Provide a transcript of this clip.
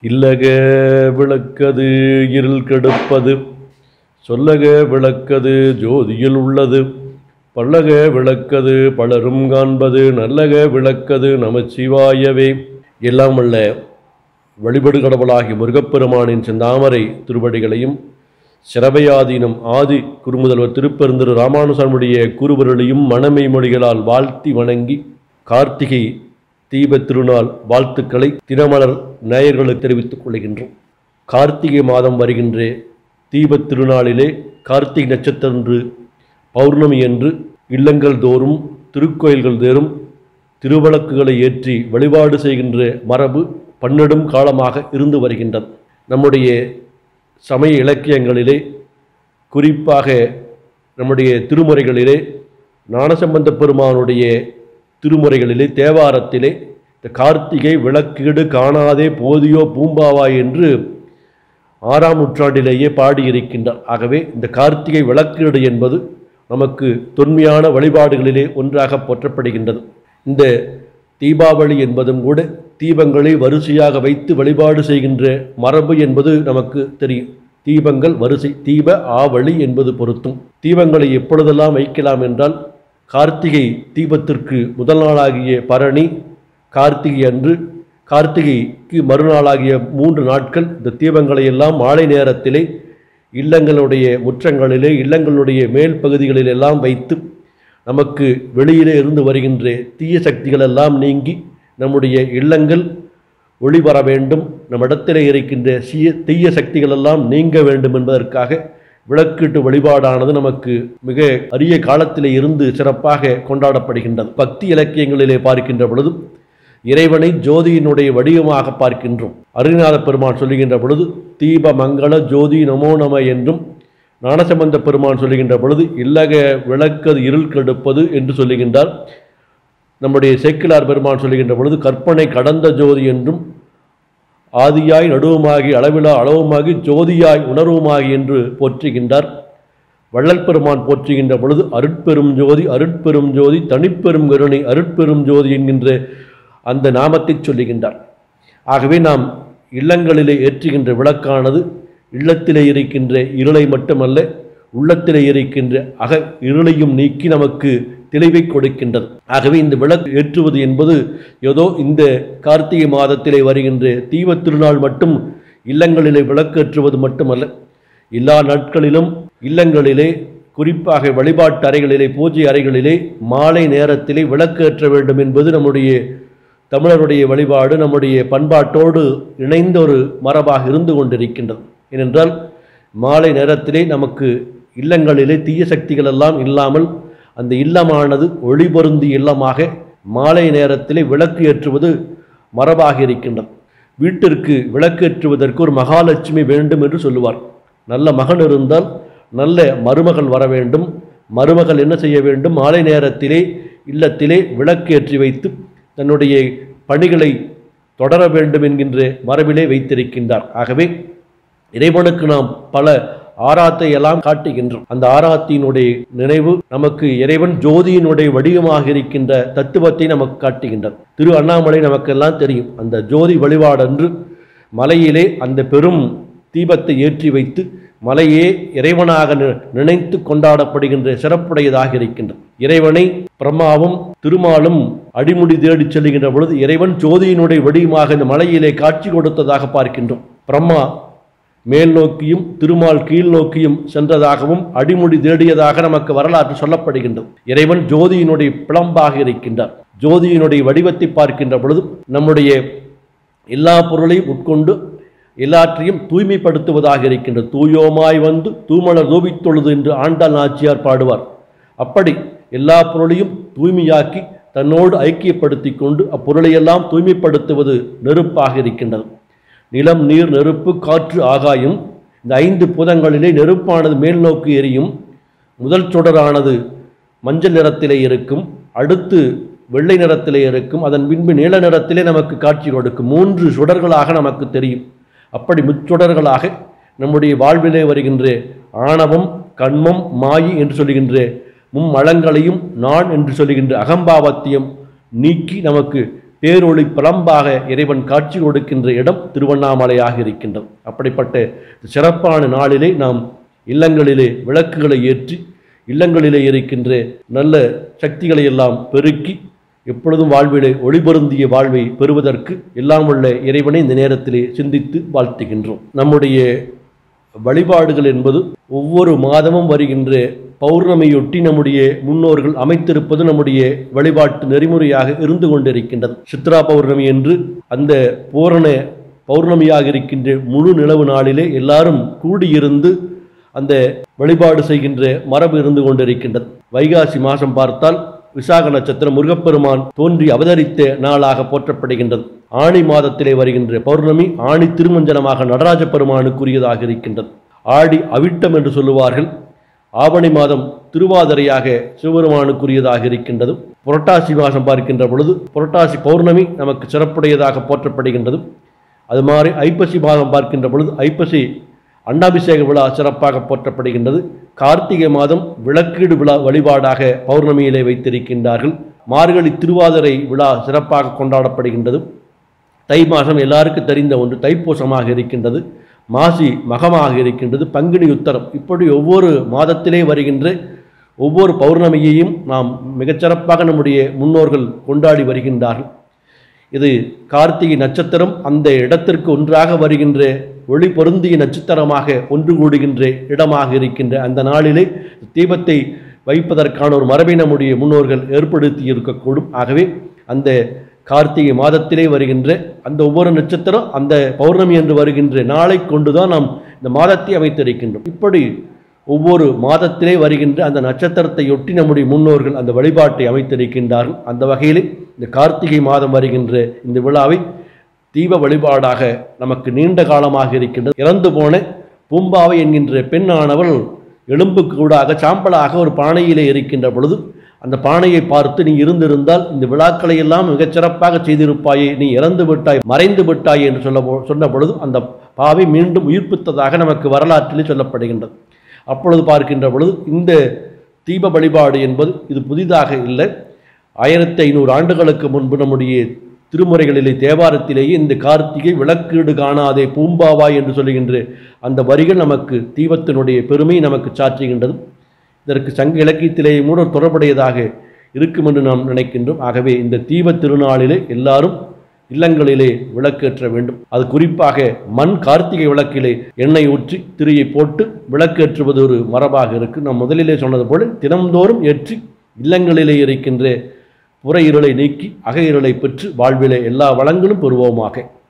இல்லக விளக்கது இருள் கெடுப்பது சொல்லக விளக்கது ஜோதியில் உள்ளது பல்லக விளக்கது பலரும் காண்பது நல்லக விளக்கது நமச்சிவாயவே எல்லாம் வல்ல வழிபடு கடவுளாகி முருகப்பெருமானின் செந்தாமரை திருவடிகளையும் சிரபையாதீனம் ஆதி குறுமுதல்வர் திருப்பெருந்திரு ராமானுசாமியுடைய குருவருளையும் மணமை மொழிகளால் வாழ்த்தி வணங்கி கார்த்திகை தீபத் திருநாள் வாழ்த்துக்களை தினமலர் நேயர்களுக்கு தெரிவித்துக் கொள்கின்றோம் கார்த்திகை மாதம் வருகின்ற தீபத் திருநாளிலே கார்த்திகை நட்சத்திரன்று பௌர்ணமி என்று இல்லங்கள் தோறும் திருக்கோயில்கள் தோறும் திருவழக்குகளை ஏற்றி வழிபாடு செய்கின்ற மரபு பன்னெடும் காலமாக இருந்து வருகின்றது நம்முடைய சமய இலக்கியங்களிலே குறிப்பாக நம்முடைய திருமுறைகளிலே ஞானசம்பந்த பெருமானுடைய திருமுறைகளிலே தேவாரத்திலே இந்த கார்த்திகை விளக்கீடு காணாதே போதியோ பூம்பாவாய் என்று ஆறாம் நூற்றாண்டிலேயே பாடியிருக்கின்றார் ஆகவே இந்த கார்த்திகை விளக்கீடு என்பது நமக்கு தொன்மையான வழிபாடுகளிலே ஒன்றாக போற்றப்படுகின்றது இந்த தீபாவளி என்பதும் கூட தீபங்களை வரிசையாக வைத்து வழிபாடு செய்கின்ற மரபு என்பது நமக்கு தெரியும் தீபங்கள் வரிசை தீப ஆவழி என்பது பொருத்தும் தீபங்களை எப்பொழுதெல்லாம் வைக்கலாம் என்றால் கார்த்திகை தீபத்திற்கு முதல் நாளாகிய பரணி கார்த்திகை அன்று கார்த்திகைக்கு மறுநாளாகிய மூன்று நாட்கள் இந்த தீபங்களை எல்லாம் மாலை நேரத்திலே இல்லங்களுடைய முற்றங்களிலே இல்லங்களுடைய மேல் பகுதிகளில் எல்லாம் வைத்து நமக்கு வெளியிலே இருந்து வருகின்ற தீய சக்திகள் எல்லாம் நீங்கி நம்முடைய இல்லங்கள் ஒளி வர வேண்டும் நம்மிடத்திலே இருக்கின்ற சீய தீய சக்திகள் எல்லாம் நீங்க வேண்டும் என்பதற்காக விளக்கீட்டு வழிபாடானது நமக்கு மிக அரிய காலத்திலே இருந்து சிறப்பாக கொண்டாடப்படுகின்றது பக்தி இலக்கியங்களிலே பார்க்கின்ற பொழுதும் இறைவனை ஜோதியினுடைய வடிவமாக பார்க்கின்றோம் அருணாத பெருமான் சொல்லுகின்ற பொழுது தீப மங்கள ஜோதி நமோ நம என்றும் ஞானசம்பந்த பெருமான் சொல்லுகின்ற பொழுது இல்லக விளக்கது இருள் கெடுப்பது என்று சொல்லுகின்றார் நம்முடைய சேக்கிலார் பெருமான் சொல்லுகின்ற பொழுது கற்பனை கடந்த ஜோதி என்றும் ஆதியாய் நடுவுமாகி அளவிலா அளவுமாகி ஜோதியாய் உணர்வுமாகி என்று போற்றுகின்றார் வள்ளல் பெருமான் போற்றுகின்ற பொழுது அருட்பெரும் ஜோதி அருட்பெரும் ஜோதி தனிப்பெரும் கருணை அருட்பெரும் ஜோதி என்கின்ற அந்த நாமத்தை சொல்லுகின்றார் ஆகவே நாம் இல்லங்களிலே ஏற்றுகின்ற விளக்கானது இல்லத்திலே இருக்கின்ற இருளை மட்டுமல்ல உள்ளத்திலே இருக்கின்ற அக இருளையும் நீக்கி நமக்கு தெளிவை கொடுக்கின்றது ஆகவே இந்த விளக்கு ஏற்றுவது என்பது ஏதோ இந்த கார்த்திகை மாதத்திலே வருகின்ற தீபத் திருநாள் மட்டும் இல்லங்களிலே விளக்கு ஏற்றுவது மட்டுமல்ல எல்லா நாட்களிலும் இல்லங்களிலே குறிப்பாக வழிபாட்டு அறைகளிலே பூஜை அறைகளிலே மாலை நேரத்திலே விளக்கு ஏற்ற வேண்டும் என்பது நம்முடைய தமிழருடைய வழிபாடு நம்முடைய பண்பாட்டோடு இணைந்த ஒரு மரபாக இருந்து கொண்டிருக்கின்றது ஏனென்றால் மாலை நேரத்திலே நமக்கு இல்லங்களிலே தீய சக்திகள் எல்லாம் இல்லாமல் அந்த இல்லமானது ஒளி பொருந்தி இல்லமாக மாலை நேரத்திலே விளக்கு ஏற்றுவது மரபாக இருக்கின்றது வீட்டிற்கு விளக்கு ஏற்றுவதற்கு ஒரு மகாலட்சுமி வேண்டும் என்று சொல்லுவார் நல்ல மகன் இருந்தால் நல்ல மருமகள் வர வேண்டும் மருமகள் என்ன செய்ய வேண்டும் மாலை நேரத்திலே இல்லத்திலே விளக்கு ஏற்றி வைத்து தன்னுடைய பணிகளை தொடர வேண்டும் என்கின்ற மரபிலே வைத்திருக்கின்றார் ஆகவே இறைவனுக்கு நாம் பல ஆராத்தை எல்லாம் காட்டுகின்றோம் அந்த ஆராத்தினுடைய நினைவு நமக்கு இறைவன் ஜோதியினுடைய வடிவமாக இருக்கின்ற தத்துவத்தை நமக்கு காட்டுகின்றது திரு அண்ணாமலை நமக்கெல்லாம் தெரியும் அந்த ஜோதி வழிபாடன்று மலையிலே அந்த பெரும் தீபத்தை ஏற்றி வைத்து மலையே இறைவனாக நி- நினைத்து கொண்டாடப்படுகின்ற சிறப்புடையதாக இருக்கின்றது இறைவனை பிரம்மாவும் திருமாலும் அடிமுடி தேடிச் செல்லுகின்ற பொழுது இறைவன் ஜோதியினுடைய வடிவமாக இந்த மலையிலே காட்சி கொடுத்ததாக பார்க்கின்றோம் பிரம்மா மேல் நோக்கியும் திருமால் கீழ் நோக்கியும் சென்றதாகவும் அடிமுடி தேடியதாக நமக்கு வரலாற்று சொல்லப்படுகின்றது இறைவன் ஜோதியினுடைய பிளம்பாக இருக்கின்றார் ஜோதியினுடைய வடிவத்தை பார்க்கின்ற பொழுது நம்முடைய எல்லா பொருளையும் உட்கொண்டு எல்லாற்றையும் தூய்மைப்படுத்துவதாக இருக்கின்றது தூயோமாய் வந்து தூமலர் தூபித்தொழுது என்று ஆண்டாள் நாச்சியார் பாடுவார் அப்படி எல்லா பொருளையும் தூய்மையாக்கி தன்னோடு ஐக்கியப்படுத்தி கொண்டு அப்பொருளையெல்லாம் தூய்மைப்படுத்துவது நெருப்பாக இருக்கின்றது நிலம் நீர் நெருப்பு காற்று ஆகாயம் இந்த ஐந்து புதங்களிலே நெருப்பானது மேல் நோக்கி எரியும் முதல் சுடரானது மஞ்சள் நிறத்திலே இருக்கும் அடுத்து வெள்ளை நிறத்திலே இருக்கும் அதன் பின்பு நீல நிறத்திலே நமக்கு காட்சி கொடுக்கும் மூன்று சுடர்களாக நமக்கு தெரியும் அப்படி முச்சுடர்களாக நம்முடைய வாழ்விலே வருகின்ற ஆணவம் கண்மம் மாயி என்று சொல்லுகின்ற மும்மலங்களையும் நான் என்று சொல்லுகின்ற அகம்பாவத்தையும் நீக்கி நமக்கு பேரொளி பிரம்பாக இறைவன் காட்சி கொடுக்கின்ற இடம் திருவண்ணாமலையாக இருக்கின்றது அப்படிப்பட்ட சிறப்பான நாளிலே நாம் இல்லங்களிலே விளக்குகளை ஏற்றி இல்லங்களிலே இருக்கின்ற நல்ல சக்திகளை எல்லாம் பெருக்கி எப்பொழுதும் வாழ்விலே ஒளிபொருந்திய வாழ்வை பெறுவதற்கு எல்லாம் உள்ள இறைவனை இந்த நேரத்திலே சிந்தித்து வாழ்த்துகின்றோம் நம்முடைய வழிபாடுகள் என்பது ஒவ்வொரு மாதமும் வருகின்ற பௌர்ணமியொட்டி நம்முடைய முன்னோர்கள் அமைத்திருப்பது நம்முடைய வழிபாட்டு நெறிமுறையாக இருந்து கொண்டிருக்கின்றது சித்ரா பௌர்ணமி என்று அந்த பூரண பௌர்ணமியாக இருக்கின்ற முழு நிலவு நாளிலே எல்லாரும் கூடியிருந்து அந்த வழிபாடு செய்கின்ற மரபு இருந்து கொண்டிருக்கின்றது வைகாசி மாதம் பார்த்தால் விசாக நட்சத்திரம் முருகப்பெருமான் தோன்றி அவதரித்த நாளாக போற்றப்படுகின்றது ஆணி மாதத்திலே வருகின்ற பௌர்ணமி ஆணி திருமஞ்சனமாக நடராஜ பெருமானுக்குரியதாக இருக்கின்றது ஆடி அவிட்டம் என்று சொல்லுவார்கள் ஆவணி மாதம் திருவாதிரையாக சிவபெருமானுக்குரியதாக இருக்கின்றது புரட்டாசி மாதம் பார்க்கின்ற பொழுது புரட்டாசி பௌர்ணமி நமக்கு சிறப்புடையதாக போற்றப்படுகின்றது அது மாதிரி ஐப்பசி மாதம் பார்க்கின்ற பொழுது ஐப்பசி அன்னாபிஷேக விழா சிறப்பாக போற்றப்படுகின்றது கார்த்திகை மாதம் விளக்கீடு விழா வழிபாடாக பௌர்ணமியிலே வைத்திருக்கின்றார்கள் மார்கழி திருவாதிரை விழா சிறப்பாக கொண்டாடப்படுகின்றது தை மாதம் எல்லாருக்கும் தெரிந்த ஒன்று தைப்பூசமாக இருக்கின்றது மாசி மகமாக இருக்கின்றது பங்குனி உத்தரம் இப்படி ஒவ்வொரு மாதத்திலே வருகின்ற ஒவ்வொரு பௌர்ணமியையும் நாம் மிகச்சிறப்பாக நம்முடைய முன்னோர்கள் கொண்டாடி வருகின்றார்கள் இது கார்த்திகை நட்சத்திரம் அந்த இடத்திற்கு ஒன்றாக வருகின்ற ஒளி பொருந்திய நட்சத்திரமாக ஒன்று கூடுகின்ற இடமாக இருக்கின்ற அந்த நாளிலே தீபத்தை வைப்பதற்கான ஒரு மரபை நம்முடைய முன்னோர்கள் ஏற்படுத்தி இருக்கக்கூடும் ஆகவே அந்த கார்த்திகை மாதத்திலே வருகின்ற அந்த ஒவ்வொரு நட்சத்திரம் அந்த பௌர்ணமி என்று வருகின்ற நாளை கொண்டுதான் நாம் இந்த மாதத்தை அமைத்திருக்கின்றோம் இப்படி ஒவ்வொரு மாதத்திலே வருகின்ற அந்த நட்சத்திரத்தை ஒட்டி நம்முடைய முன்னோர்கள் அந்த வழிபாட்டை அமைத்திருக்கின்றார்கள் அந்த வகையிலே இந்த கார்த்திகை மாதம் வருகின்ற இந்த விழாவை தீப வழிபாடாக நமக்கு நீண்ட காலமாக இருக்கின்றது இறந்து போன பூம்பாவை என்கின்ற பெண்ணானவள் எலும்பு கூடாக சாம்பலாக ஒரு பானையிலே இருக்கின்ற பொழுது அந்த பானையை பார்த்து நீ இருந்திருந்தால் இந்த விழாக்களை எல்லாம் மிகச்சிறப்பாக செய்திருப்பாயே நீ இறந்து விட்டாய் மறைந்து விட்டாய் என்று சொல்ல பொ- சொன்ன பொழுது அந்த பாவை மீண்டும் உயிர்ப்பித்ததாக நமக்கு வரலாற்றிலே சொல்லப்படுகின்றது அப்பொழுது பார்க்கின்ற பொழுது இந்த தீப வழிபாடு என்பது இது புதிதாக இல்லை ஆயிரத்தி ஐநூறு ஆண்டுகளுக்கு முன்பு நம்முடைய திருமுறைகளிலே தேவாரத்திலேயே இந்த கார்த்திகை விளக்கீடு காணாதே பூம்பாவாய் என்று சொல்லுகின்ற அந்த வரிகள் நமக்கு தீபத்தினுடைய பெருமை நமக்கு சாற்றுகின்றது இதற்கு சங்க இலக்கியத்திலேயே கூட ஒரு தொடர்புடையதாக இருக்கும் என்று நாம் நினைக்கின்றோம் ஆகவே இந்த தீப திருநாளிலே எல்லாரும் இல்லங்களிலே விளக்கேற்ற வேண்டும் அது குறிப்பாக மண் கார்த்திகை விளக்கிலே எண்ணெய் ஊற்றி திரியை போட்டு விளக்கேற்றுவது ஒரு மரபாக இருக்கு நாம் முதலிலே சொன்னது போல தினம்தோறும் ஏற்றி இல்லங்களிலே இருக்கின்ற புற இருளை நீக்கி அக இருளை பெற்று வாழ்விலே எல்லா வளங்களும் பெறுவோமாக